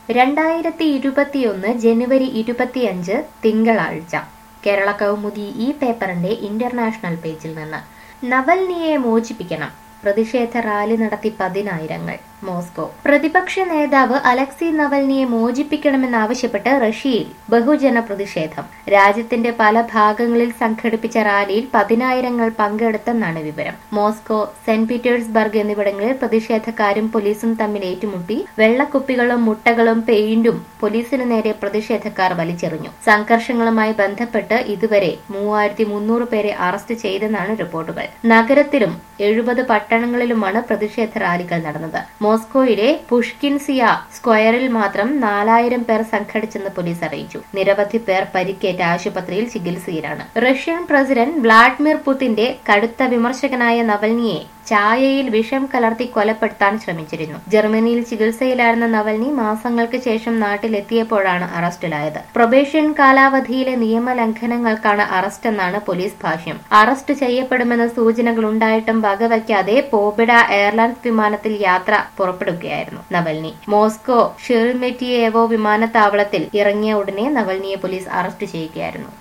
രണ്ടായിരത്തി ഇരുപത്തിയൊന്ന് ജനുവരി ഇരുപത്തിയഞ്ച് തിങ്കളാഴ്ച കേരള കൗമുദി ഈ പേപ്പറിന്റെ ഇന്റർനാഷണൽ പേജിൽ നിന്ന് നവൽനിയെ മോചിപ്പിക്കണം പ്രതിഷേധ റാലി നടത്തി പതിനായിരങ്ങൾ മോസ്കോ പ്രതിപക്ഷ നേതാവ് അലക്സി നവൽനിയെ മോചിപ്പിക്കണമെന്നാവശ്യപ്പെട്ട് റഷ്യയിൽ ബഹുജന പ്രതിഷേധം രാജ്യത്തിന്റെ പല ഭാഗങ്ങളിൽ സംഘടിപ്പിച്ച റാലിയിൽ പതിനായിരങ്ങൾ പങ്കെടുത്തെന്നാണ് വിവരം മോസ്കോ സെന്റ് പീറ്റേഴ്സ്ബർഗ് എന്നിവിടങ്ങളിൽ പ്രതിഷേധക്കാരും പോലീസും തമ്മിൽ ഏറ്റുമുട്ടി വെള്ളക്കുപ്പികളും മുട്ടകളും പെയിന്റും പോലീസിനു നേരെ പ്രതിഷേധക്കാർ വലിച്ചെറിഞ്ഞു സംഘർഷങ്ങളുമായി ബന്ധപ്പെട്ട് ഇതുവരെ മൂവായിരത്തി മുന്നൂറ് പേരെ അറസ്റ്റ് ചെയ്തെന്നാണ് റിപ്പോർട്ടുകൾ നഗരത്തിലും എഴുപത് പട്ടണങ്ങളിലുമാണ് പ്രതിഷേധ റാലികൾ നടന്നത് മോസ്കോയിലെ പുഷ്കിൻസിയ സ്ക്വയറിൽ മാത്രം നാലായിരം പേർ സംഘടിച്ചെന്ന് പോലീസ് അറിയിച്ചു നിരവധി പേർ പരിക്കേറ്റ ആശുപത്രിയിൽ ചികിത്സയിലാണ് റഷ്യൻ പ്രസിഡന്റ് വ്ളാഡിമിർ പുതിന്റെ കടുത്ത വിമർശകനായ നവൽനിയെ ചായയിൽ വിഷം കലർത്തി കൊലപ്പെടുത്താൻ ശ്രമിച്ചിരുന്നു ജർമ്മനിയിൽ ചികിത്സയിലായിരുന്ന നവൽനി മാസങ്ങൾക്ക് ശേഷം നാട്ടിലെത്തിയപ്പോഴാണ് അറസ്റ്റിലായത് പ്രൊബേഷൻ കാലാവധിയിലെ നിയമലംഘനങ്ങൾക്കാണ് അറസ്റ്റെന്നാണ് പോലീസ് ഭാഷ്യം അറസ്റ്റ് ചെയ്യപ്പെടുമെന്ന സൂചനകൾ ഉണ്ടായിട്ടും വകവയ്ക്കാതെ പോബിഡ എയർലൈൻസ് വിമാനത്തിൽ യാത്ര പുറപ്പെടുകയായിരുന്നു നവൽനി മോസ്കോ ഷെർമെറ്റിയേവോ വിമാനത്താവളത്തിൽ ഇറങ്ങിയ ഉടനെ നവൽനിയെ പോലീസ് അറസ്റ്റ് ചെയ്യുകയായിരുന്നു